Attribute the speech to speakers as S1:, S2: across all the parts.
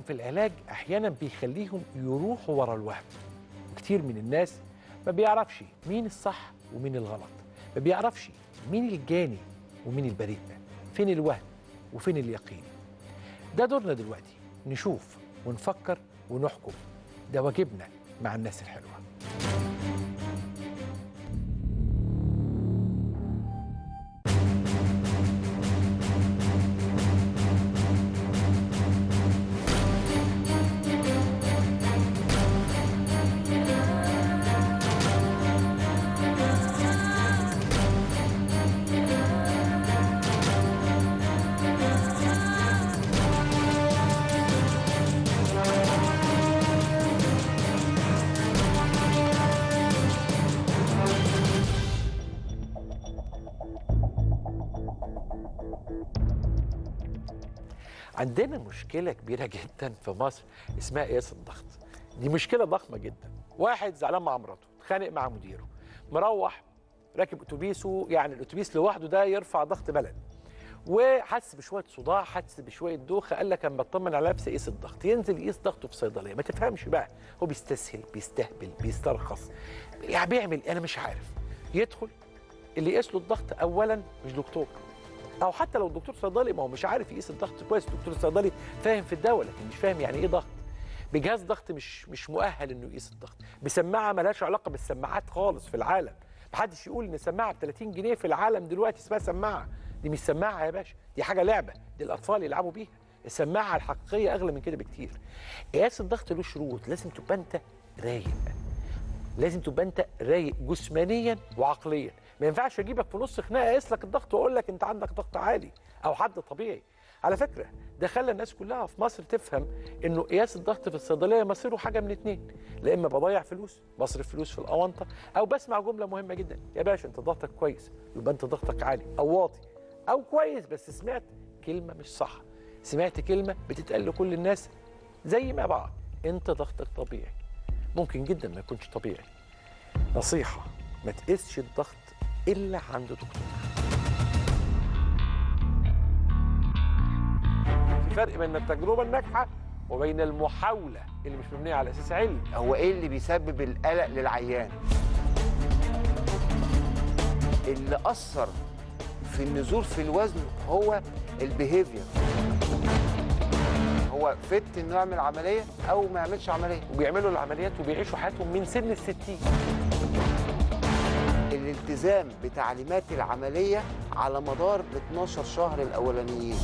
S1: في العلاج احيانا بيخليهم يروحوا ورا الوهم كتير من الناس ما بيعرفش مين الصح ومين الغلط ما بيعرفش مين الجاني ومين البريء فين الوهم وفين اليقين ده دورنا دلوقتي نشوف ونفكر ونحكم ده واجبنا مع الناس الحلوه عندنا مشكلة كبيرة جدا في مصر اسمها قياس الضغط دي مشكلة ضخمة جدا واحد زعلان مع مراته اتخانق مع مديره مروح راكب اتوبيسه يعني الاتوبيس لوحده ده يرفع ضغط بلد وحس بشويه صداع حس بشويه دوخه قال لك اما اطمن على نفسي قيس الضغط ينزل يقيس ضغطه في صيدليه ما تفهمش بقى هو بيستسهل بيستهبل بيسترخص يعني بيعمل انا مش عارف يدخل اللي يقيس له الضغط اولا مش دكتور او حتى لو الدكتور صيدلي ما هو مش عارف يقيس الضغط كويس الدكتور الصيدلي فاهم في الدواء لكن مش فاهم يعني ايه ضغط بجهاز ضغط مش مش مؤهل انه يقيس الضغط بسماعه ملهاش علاقه بالسماعات خالص في العالم محدش يقول ان سماعه ب 30 جنيه في العالم دلوقتي اسمها سماعه دي مش سماعه يا باشا دي حاجه لعبه دي الاطفال يلعبوا بيها السماعه الحقيقيه اغلى من كده بكتير قياس الضغط له شروط لازم تبقى انت رايق لازم تبقى انت رايق جسمانيا وعقليا ما ينفعش اجيبك في نص خناقه اقيس لك الضغط واقول لك انت عندك ضغط عالي او حد طبيعي على فكره ده خلى الناس كلها في مصر تفهم انه قياس الضغط في الصيدليه مصيره حاجه من اتنين لا اما بضيع فلوس بصرف فلوس في الاونطه او بسمع جمله مهمه جدا يا باشا انت ضغطك كويس يبقى انت ضغطك عالي او واطي او كويس بس سمعت كلمه مش صح سمعت كلمه بتتقال لكل الناس زي ما بعض انت ضغطك طبيعي ممكن جدا ما يكونش طبيعي نصيحه ما تقيسش الضغط الا عند دكتور في فرق بين التجربه الناجحه وبين المحاوله اللي مش مبنيه على اساس علمي
S2: هو ايه اللي بيسبب القلق للعيان اللي اثر في النزول في الوزن هو البيهيفير هو فت انه يعمل عمليه او ما يعملش عمليه
S1: وبيعملوا العمليات وبيعيشوا حياتهم من سن الستين
S2: الالتزام بتعليمات العمليه على مدار ال 12 شهر الاولانيين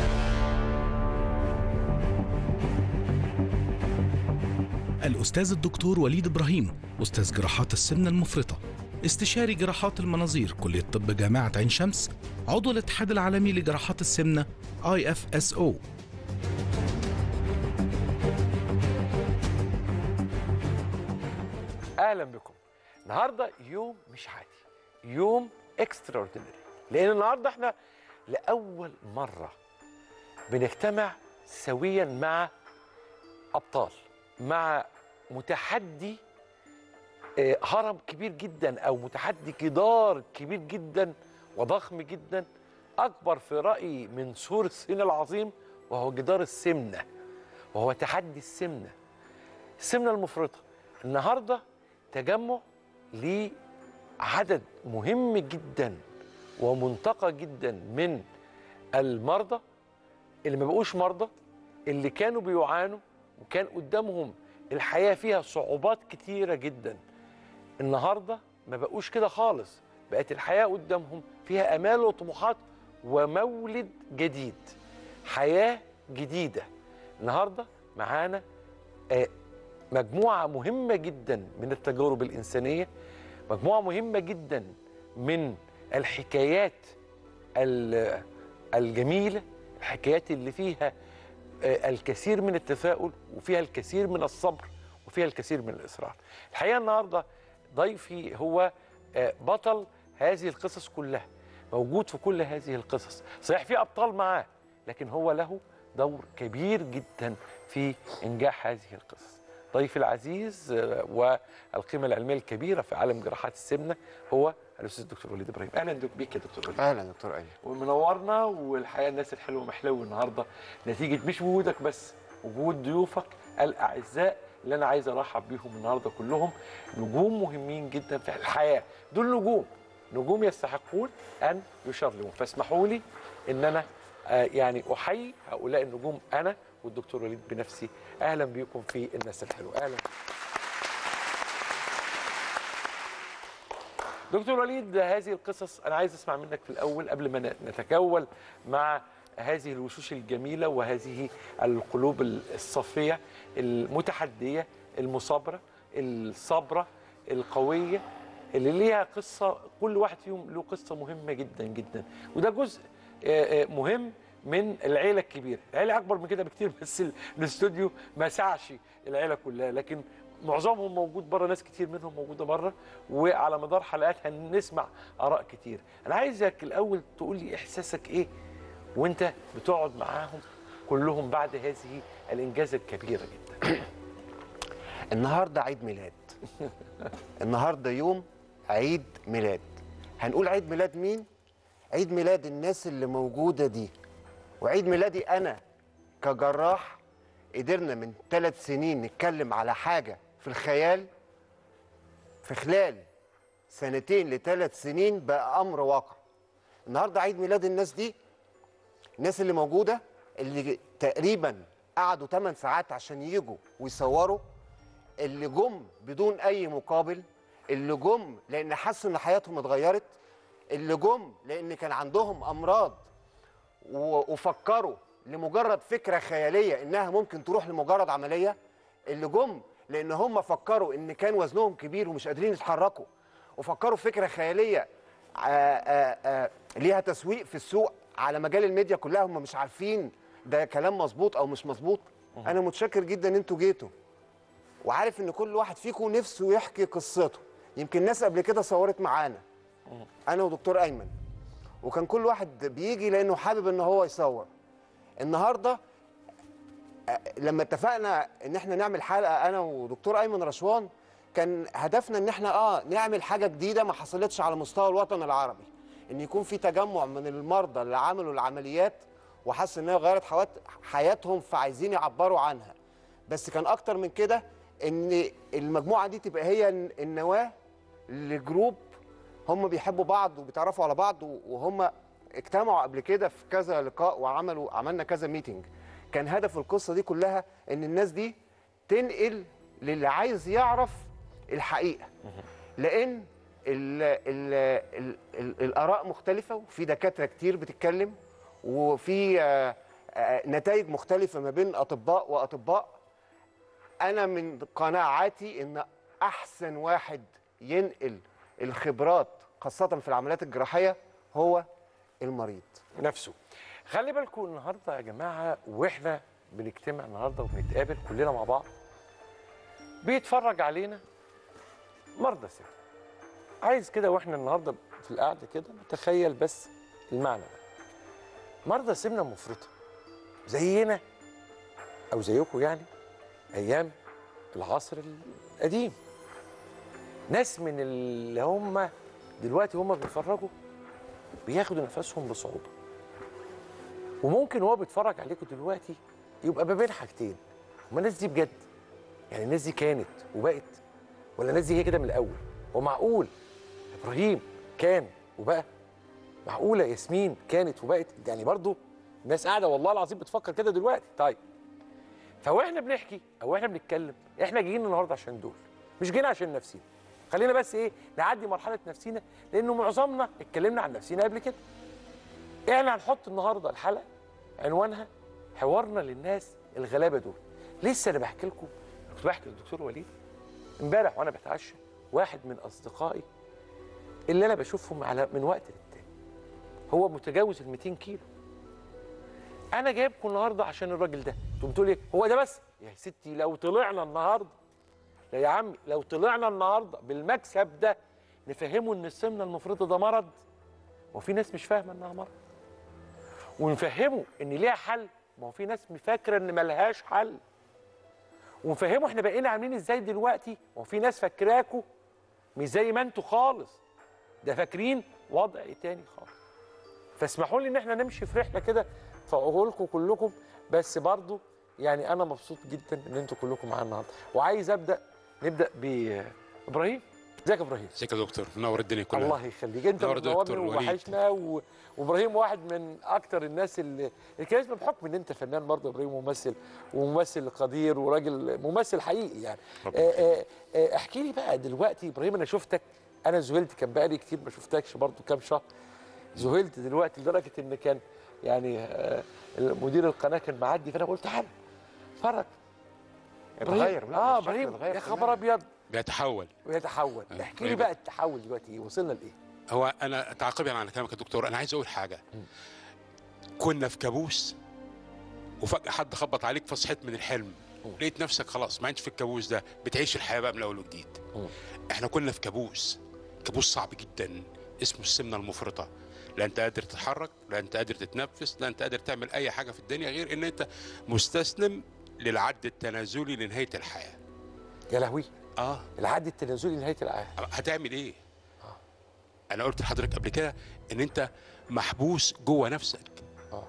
S3: الأستاذ الدكتور وليد إبراهيم أستاذ جراحات السمنة المفرطة استشاري جراحات المناظير كلية طب جامعة عين شمس عضو الاتحاد العالمي لجراحات السمنة IFSO
S1: اهلا بكم النهارده يوم مش عادي يوم اكسترا لان النهارده احنا لاول مره بنجتمع سويا مع ابطال مع متحدي آه، هرم كبير جدا او متحدي جدار كبير جدا وضخم جدا اكبر في رايي من سور الصين العظيم وهو جدار السمنه وهو تحدي السمنه السمنه المفرطه النهارده تجمع لعدد مهم جدا ومنتقى جدا من المرضى اللي ما بقوش مرضى اللي كانوا بيعانوا وكان قدامهم الحياه فيها صعوبات كتيره جدا النهارده ما بقوش كده خالص بقت الحياه قدامهم فيها امال وطموحات ومولد جديد حياه جديده النهارده معانا آه، مجموعه مهمه جدا من التجارب الانسانيه مجموعه مهمه جدا من الحكايات ال- الجميله الحكايات اللي فيها آه، الكثير من التفاؤل وفيها الكثير من الصبر وفيها الكثير من الاصرار الحقيقه النهارده ضيفي هو آه، بطل هذه القصص كلها موجود في كل هذه القصص صحيح في ابطال معاه لكن هو له دور كبير جدا في انجاح هذه القصص ضيفي العزيز آه، والقيمه العلميه الكبيره في عالم جراحات السمنه هو الاستاذ الدكتور وليد ابراهيم اهلا بيك يا دكتور وليد
S2: اهلا دكتور ايمن
S1: ومنورنا والحقيقه الناس الحلوه محلو النهارده نتيجه مش وجودك بس وجود ضيوفك الاعزاء اللي انا عايز ارحب بيهم النهارده كلهم نجوم مهمين جدا في الحياه دول نجوم نجوم يستحقون ان يشرفوا فاسمحوا لي ان انا آه، يعني احيي هؤلاء النجوم انا والدكتور وليد بنفسي اهلا بيكم في الناس الحلوه اهلا دكتور وليد هذه القصص انا عايز اسمع منك في الاول قبل ما نتجول مع هذه الوشوش الجميله وهذه القلوب الصافيه المتحديه المصابره الصابره القويه اللي ليها قصه كل واحد فيهم له قصه مهمه جدا جدا وده جزء آه، آه، مهم من العيله الكبيره العيله اكبر من كده بكتير بس ال- الاستوديو ما سعش العيله كلها لكن معظمهم موجود بره ناس كتير منهم موجوده بره وعلى مدار حلقات هنسمع اراء كتير انا عايزك الاول تقول لي احساسك ايه وانت بتقعد معاهم كلهم بعد هذه الانجاز الكبيره جدا
S2: النهارده عيد ميلاد النهارده يوم عيد ميلاد هنقول عيد ميلاد مين عيد ميلاد الناس اللي موجوده دي وعيد ميلادي انا كجراح قدرنا من ثلاث سنين نتكلم على حاجه في الخيال في خلال سنتين لثلاث سنين بقى امر واقع النهارده عيد ميلاد الناس دي الناس اللي موجوده اللي تقريبا قعدوا 8 ساعات عشان يجوا ويصوروا اللي جم بدون اي مقابل اللي جم لان حسوا ان حياتهم اتغيرت اللي جم لان كان عندهم امراض و- وفكروا لمجرد فكره خياليه انها ممكن تروح لمجرد عمليه اللي جم لان هم فكروا ان كان وزنهم كبير ومش قادرين يتحركوا وفكروا فكره خياليه آآ آآ ليها تسويق في السوق على مجال الميديا كلها هم مش عارفين ده كلام مظبوط او مش مظبوط انا متشكر جدا ان انتوا جيتوا وعارف ان كل واحد فيكم نفسه يحكي قصته يمكن ناس قبل كده صورت معانا انا ودكتور ايمن وكان كل واحد بيجي لانه حابب ان هو يصور النهارده آه، لما اتفقنا ان احنا نعمل حلقه انا ودكتور ايمن رشوان كان هدفنا ان احنا اه نعمل حاجه جديده ما حصلتش على مستوى الوطن العربي ان يكون في تجمع من المرضى اللي عملوا العمليات وحسوا انها غيرت حوات- حياتهم فعايزين يعبروا عنها بس كان اكتر من كده ان المجموعه دي تبقى هي النواه لجروب هم بيحبوا بعض وبيتعرفوا على بعض وهم اجتمعوا قبل كده في كذا لقاء وعملوا عملنا كذا ميتنج كان هدف القصه دي كلها ان الناس دي تنقل للي عايز يعرف الحقيقه لان ال ال ال ال الاراء مختلفه وفي دكاتره كتير بتتكلم وفي آه، آه، نتائج مختلفه ما بين اطباء واطباء انا من قناعاتي ان احسن واحد ينقل الخبرات خاصه في العمليات الجراحيه هو المريض
S1: نفسه خلي بالكم النهارده يا جماعه واحنا بنجتمع النهارده وبنتقابل كلنا مع بعض بيتفرج علينا مرضى سن عايز كده واحنا النهارده في القعده كده نتخيل بس المعنى ده مرضى سمنه مفرطه زينا او زيكم يعني ايام العصر القديم ناس من اللي هم دلوقتي هم بيتفرجوا بياخدوا نفسهم بصعوبه وممكن وهو بيتفرج عليكم دلوقتي يبقى ما بين حاجتين هما الناس دي بجد يعني الناس دي كانت وبقت ولا الناس دي هي كده من الاول هو معقول ابراهيم كان وبقى معقوله ياسمين كانت وبقت يعني برضو الناس قاعده والله العظيم بتفكر كده دلوقتي طيب فواحنا بنحكي او احنا بنتكلم احنا جايين النهارده عشان دول مش جايين عشان نفسينا خلينا بس ايه نعدي مرحله نفسينا لانه معظمنا اتكلمنا عن نفسينا قبل كده احنا هنحط النهارده الحلقه عنوانها حوارنا للناس الغلابه دول لسه انا بحكي لكم كنت بحكي للدكتور وليد امبارح وانا بتعشى واحد من اصدقائي اللي انا بشوفهم على من وقت للتاني هو متجاوز ال 200 كيلو انا جايبكم النهارده عشان الراجل ده انتوا بتقولوا ايه هو ده بس يا ستي لو طلعنا النهارده لا يا عمي لو طلعنا النهارده بالمكسب ده نفهمه ان السمنه المفرطه ده مرض وفي ناس مش فاهمه انها مرض ونفهمه ان ليها حل ما هو في ناس فاكره ان ملهاش حل ونفهمه احنا بقينا عاملين ازاي دلوقتي ما هو في ناس فاكراكوا مش زي ما انتوا خالص ده فاكرين وضع تاني خالص فاسمحوا لي ان احنا نمشي في رحله كده فاقول لكم كلكم بس برضو يعني انا مبسوط جدا ان انتوا كلكم معانا النهارده وعايز ابدا نبدا بابراهيم ازيك يا ابراهيم
S4: ازيك يا دكتور منور الدنيا كلها
S1: الله يخليك انت
S4: نور
S1: منورني
S4: دكتور وليد.
S1: ووحشنا و... وابراهيم واحد من اكتر الناس اللي الكاريزما بحكم ان انت فنان برضه ابراهيم ممثل وممثل قدير وراجل ممثل حقيقي يعني
S4: ربنا
S1: آه، آه، آه، احكي لي بقى دلوقتي ابراهيم انا شفتك انا ذهلت كان بقالي كتير ما شفتكش برضه كام شهر ذهلت دلوقتي لدرجه ان كان يعني آه، مدير القناه كان معدي فانا قلت تعالى اتفرج
S2: اتغير لا،
S1: اه
S2: الشكل
S1: ابراهيم
S2: اتغير
S1: يا
S2: تماماً.
S1: خبر ابيض
S4: بيتحول
S1: ويتحول
S4: آه،
S1: احكي لي
S4: إبراهيم.
S1: بقى التحول دلوقتي ايه وصلنا لايه
S4: هو انا تعقيبا على كلامك يا دكتور انا عايز اقول حاجه كنا في كابوس وفجاه حد خبط عليك فصحيت من الحلم لقيت نفسك خلاص ما انتش في الكابوس ده بتعيش الحياه بقى من اول وجديد احنا كنا في كابوس كابوس صعب جدا اسمه السمنه المفرطه لا انت قادر تتحرك لا انت قادر تتنفس لا انت قادر تعمل اي حاجه في الدنيا غير ان انت مستسلم للعد التنازلي لنهايه الحياه
S1: يا لهوي
S4: اه
S1: العد التنازلي لنهايه العالم
S4: هتعمل ايه؟ انا قلت لحضرتك قبل كده ان انت محبوس جوه نفسك
S1: اه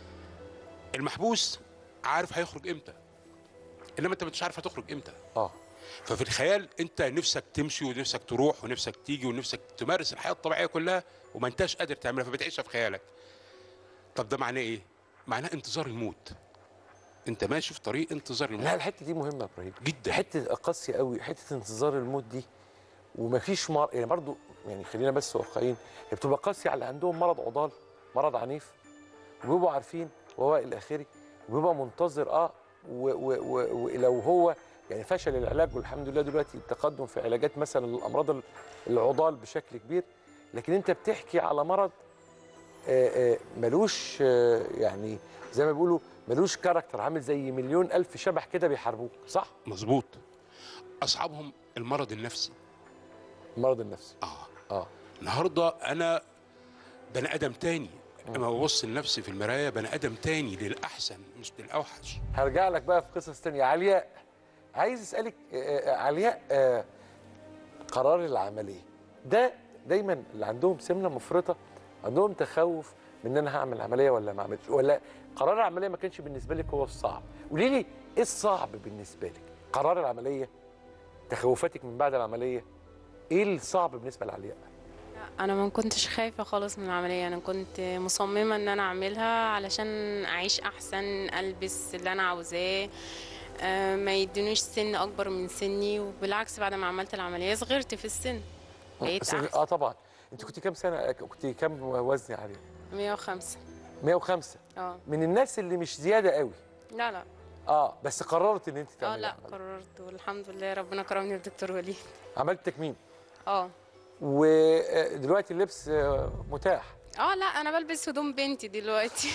S4: المحبوس عارف هيخرج امتى انما انت مش عارف هتخرج امتى
S1: اه
S4: ففي الخيال انت نفسك تمشي ونفسك تروح ونفسك تيجي ونفسك تمارس الحياه الطبيعيه كلها وما انتش قادر تعملها فبتعيشها في خيالك طب ده معناه ايه معناه انتظار الموت انت ماشي في طريق انتظار الموت
S1: لا الحته دي مهمه يا ابراهيم
S4: جدا
S1: حته قاسيه قوي حته انتظار الموت دي ومفيش مر... يعني برضو يعني خلينا بس واقعيين هي بتبقى قاسيه على اللي عندهم مرض عضال مرض عنيف وبيبقوا عارفين وهو الى اخره وبيبقى منتظر اه و- و- و- ولو هو يعني فشل العلاج والحمد لله دلوقتي التقدم في علاجات مثلا للامراض ال- العضال بشكل كبير لكن انت بتحكي على مرض آه، آه، ملوش آه، يعني زي ما بيقولوا ملوش كاركتر عامل زي مليون الف شبح كده بيحاربوك صح
S4: مظبوط اصعبهم المرض النفسي
S1: المرض النفسي
S4: اه
S1: اه
S4: النهارده انا بني ادم تاني اما ببص لنفسي في المرايه بني ادم تاني للاحسن مش للاوحش
S1: هرجع لك بقى في قصص تانية علياء عايز اسالك آه، آه، علياء آه، قرار العمليه ده دايما اللي عندهم سمنه مفرطه عندهم تخوف من ان انا هعمل عمليه ولا ما اعملش ولا قرار العمليه ما كانش بالنسبه لك هو الصعب قولي لي ايه الصعب بالنسبه لك قرار العمليه تخوفاتك من بعد العمليه ايه الصعب بالنسبه لعلياء
S5: انا ما كنتش خايفه خالص من العمليه انا كنت مصممه ان انا اعملها علشان اعيش احسن البس اللي انا عاوزاه آه، ما يدينوش سن اكبر من سني وبالعكس بعد ما عملت العمليه صغرت في السن بقيت
S1: بس-
S5: احسن
S1: اه طبعا انت كنت كام سنه كنت كام وزن يا علياء
S5: 105
S1: 105
S5: اه
S1: من الناس اللي مش زياده قوي
S5: لا لا
S1: اه بس قررت ان انت
S5: اه
S1: تعملي
S5: لا
S1: عملية.
S5: قررت والحمد لله ربنا كرمني بدكتور وليد
S1: عملت تكميم
S5: اه
S1: ودلوقتي اللبس آه، متاح
S5: اه لا انا بلبس هدوم بنتي دلوقتي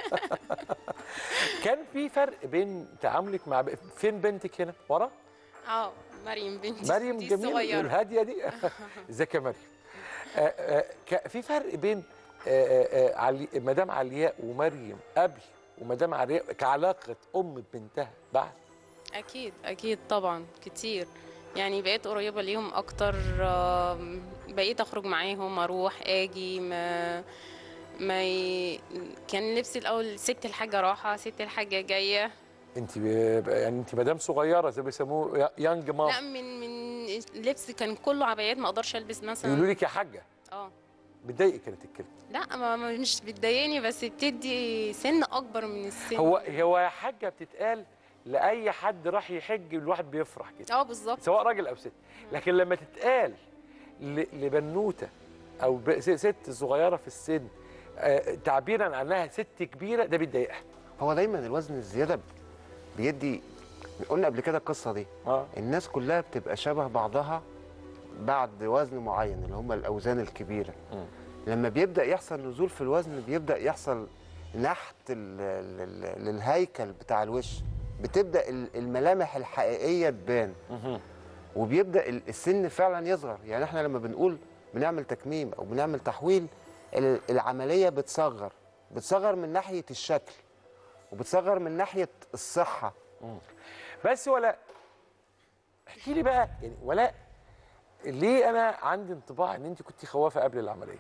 S1: كان في فرق بين تعاملك مع ب... فين بنتك هنا ورا
S5: اه مريم بنتي
S1: مريم
S5: دي
S1: جميل
S5: الصغيره
S1: الهاديه دي ازيك يا مريم آه، آه، ك- في فرق بين آه، آه، آه، علي... مدام علياء ومريم قبل ومدام علياء كعلاقه ام ببنتها بعد
S5: اكيد اكيد طبعا كتير يعني بقيت قريبه ليهم اكتر آم، بقيت اخرج معاهم اروح اجي ما ما ي... كان لبسي الاول ست الحاجه راحه ست الحاجه جايه
S1: انت ب... يعني انت مدام صغيره زي ما بيسموه يا- يانج
S5: لا
S1: مام
S5: من من لبس كان كله عبايات ما اقدرش البس
S1: يقولوا
S5: مثلا
S1: لك يا حاجه
S5: اه
S1: بتضايقك كانت الكلمه
S5: لا ما ما- مش بتضايقني بس بتدي سن اكبر من السن
S1: هو هو يا حاجه بتتقال لاي حد راح يحج الواحد بيفرح كده
S5: اه بالظبط
S1: سواء راجل او ست لكن لما تتقال ل- لبنوته او ب- س- ست صغيره في السن آه، تعبيرا عنها ست كبيره ده بيضايقها
S2: هو دايما الوزن الزياده بيدي قلنا قبل كده القصه دي
S1: اه
S2: الناس كلها بتبقى شبه بعضها بعد وزن معين اللي هم الاوزان الكبيره لما بيبدا يحصل نزول في الوزن بيبدا يحصل نحت ال- ال- ال- للهيكل بتاع الوش بتبدا ال- الملامح الحقيقيه تبان وبيبدا ال- السن فعلا يصغر يعني احنا لما بنقول بنعمل تكميم او بنعمل تحويل ال- العمليه بتصغر بتصغر من ناحيه الشكل وبتصغر من ناحيه الصحه
S1: بس ولا احكي لي بقى يعني ولا ليه انا عندي انطباع ان انت كنت خوافه قبل العمليه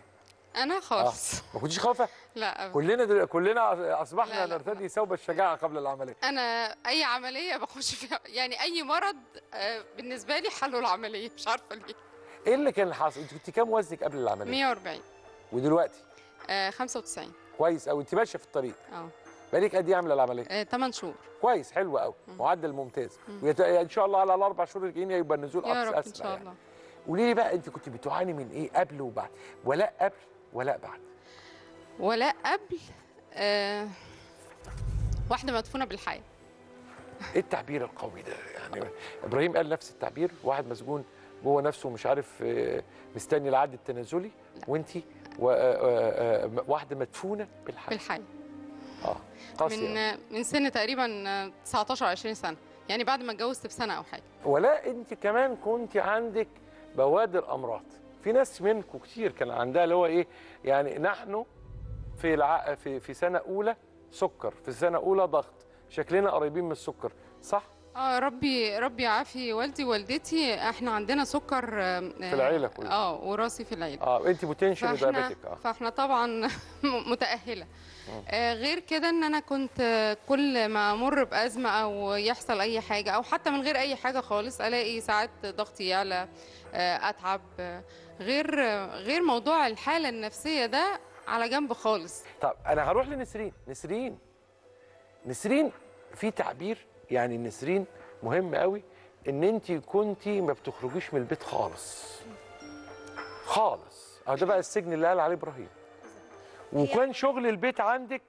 S6: انا خالص
S1: ما كنتيش خايفه
S6: لا أبدا.
S1: كلنا دل... كلنا اصبحنا
S6: لا، لا.
S1: نرتدي ثوب الشجاعه قبل العمليه
S6: انا اي عمليه بخش فيها يعني اي مرض آه، بالنسبه لي حله العمليه مش عارفه ليه
S1: ايه اللي كان حاصل انت كنت كام وزنك قبل العمليه
S6: 140
S1: ودلوقتي
S6: آه، 95
S1: كويس او انت ماشيه في الطريق
S6: اه
S1: بقالك قد ايه عامله العمليه
S6: 8 شهور
S1: كويس حلو قوي معدل ممتاز ويت... ان شاء الله على الاربع شهور الجايين يبقى النزول
S6: يا
S1: أقصى
S6: رب ان
S1: اسرع
S6: شاء
S1: يعني.
S6: الله
S1: قولي لي بقى انت كنت بتعاني من ايه قبل وبعد ولا قبل ولا بعد
S6: ولا قبل آه، واحده مدفونه بالحياه
S1: ايه التعبير القوي ده يعني ابراهيم قال نفس التعبير واحد مسجون جوه نفسه مش عارف آه، مستني العد التنازلي وانت و... آه، آه، آه، واحده مدفونه بالحياه
S6: بالحياه
S1: اه قاسيه
S6: من آه، من سن تقريبا آه، 19 20 سنه يعني بعد ما اتجوزت بسنه او حاجه
S1: ولا انت كمان كنت عندك بوادر امراض في ناس منكم كتير كان عندها اللي هو ايه يعني نحن في الع... في في سنه اولى سكر في سنه اولى ضغط شكلنا قريبين من السكر صح
S6: اه ربي ربي يعافي والدي ووالدتي احنا عندنا سكر في
S1: العيلة كلها.
S6: اه وراثي في العيله
S1: اه انت بوتنشال
S6: فاحنا
S1: دايابيتك اه
S6: فاحنا طبعا م- متاهله آه غير كده ان انا كنت آه، كل ما امر بازمه او يحصل اي حاجه او حتى من غير اي حاجه خالص الاقي ساعات ضغطي يعلى آه اتعب آه غير آه غير موضوع الحاله النفسيه ده على جنب خالص
S1: طب انا هروح لنسرين نسرين نسرين في تعبير يعني نسرين مهم قوي ان انت كنتي ما بتخرجيش من البيت خالص خالص اه ده بقى السجن اللي قال عليه ابراهيم وكان شغل البيت عندك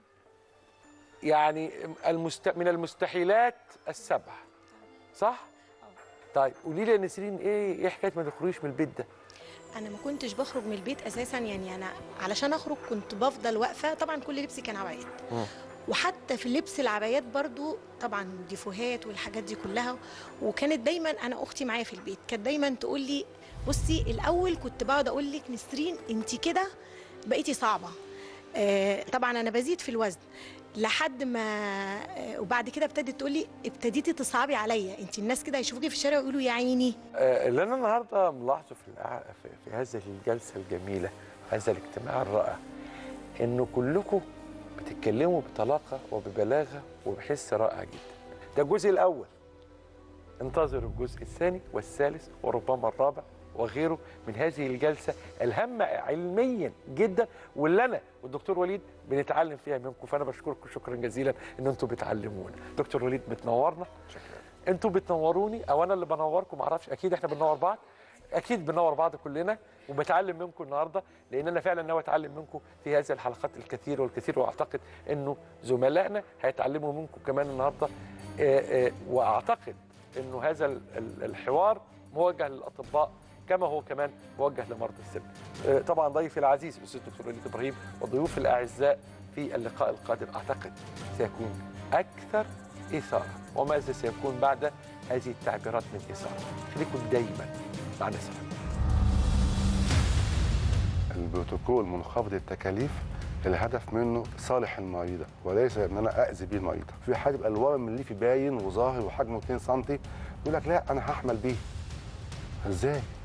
S1: يعني المست... من المستحيلات السبع صح طيب قولي لي يا نسرين ايه ايه حكايه ما تخرجيش من البيت ده
S7: انا ما كنتش بخرج من البيت اساسا يعني انا علشان اخرج كنت بفضل واقفه طبعا كل لبسي كان عبايات وحتى في لبس العبايات برضو طبعا ديفوهات والحاجات دي كلها وكانت دايما انا اختي معايا في البيت كانت دايما تقول لي بصي الاول كنت بقعد اقول لك نسرين انت كده بقيتي صعبه آه طبعا انا بزيد في الوزن لحد ما آه وبعد كده ابتدت تقول لي ابتديتي تصعبي عليا انت الناس كده يشوفوكي في الشارع ويقولوا يا عيني
S1: آه، اللي انا النهارده ملاحظه في, القع- في في هذه الجلسه الجميله هذا الاجتماع الرائع انه كلكم بتتكلموا بطلاقه وببلاغه وبحس رائع جدا ده الجزء الاول انتظروا الجزء الثاني والثالث وربما الرابع وغيره من هذه الجلسه الهامه علميا جدا واللي انا والدكتور وليد بنتعلم فيها منكم فانا بشكركم شكرا جزيلا ان انتم بتعلمونا دكتور وليد بتنورنا انتوا بتنوروني او انا اللي بنوركم معرفش اكيد احنا بننور بعض اكيد بننور بعض كلنا وبتعلم منكم النهارده لان انا فعلا ناوي اتعلم منكم في هذه الحلقات الكثيره والكثير واعتقد انه زملائنا هيتعلموا منكم كمان النهارده آه، آه، واعتقد انه هذا ال- ال- الحوار موجه للاطباء كما هو كمان موجه لمرضى السن. آه، طبعا ضيفي العزيز الاستاذ الدكتور وليد ابراهيم والضيوف الاعزاء في اللقاء القادم اعتقد سيكون اكثر اثاره وماذا سيكون بعد هذه التعبيرات من اثاره. خليكم دايما مع نسرة.
S8: البروتوكول منخفض التكاليف الهدف منه صالح المريضه وليس ان انا اذي بيه المريضه في حاجه يبقى الورم الليفي باين وظاهر وحجمه 2 سم يقول لك لا انا هحمل بيه ازاي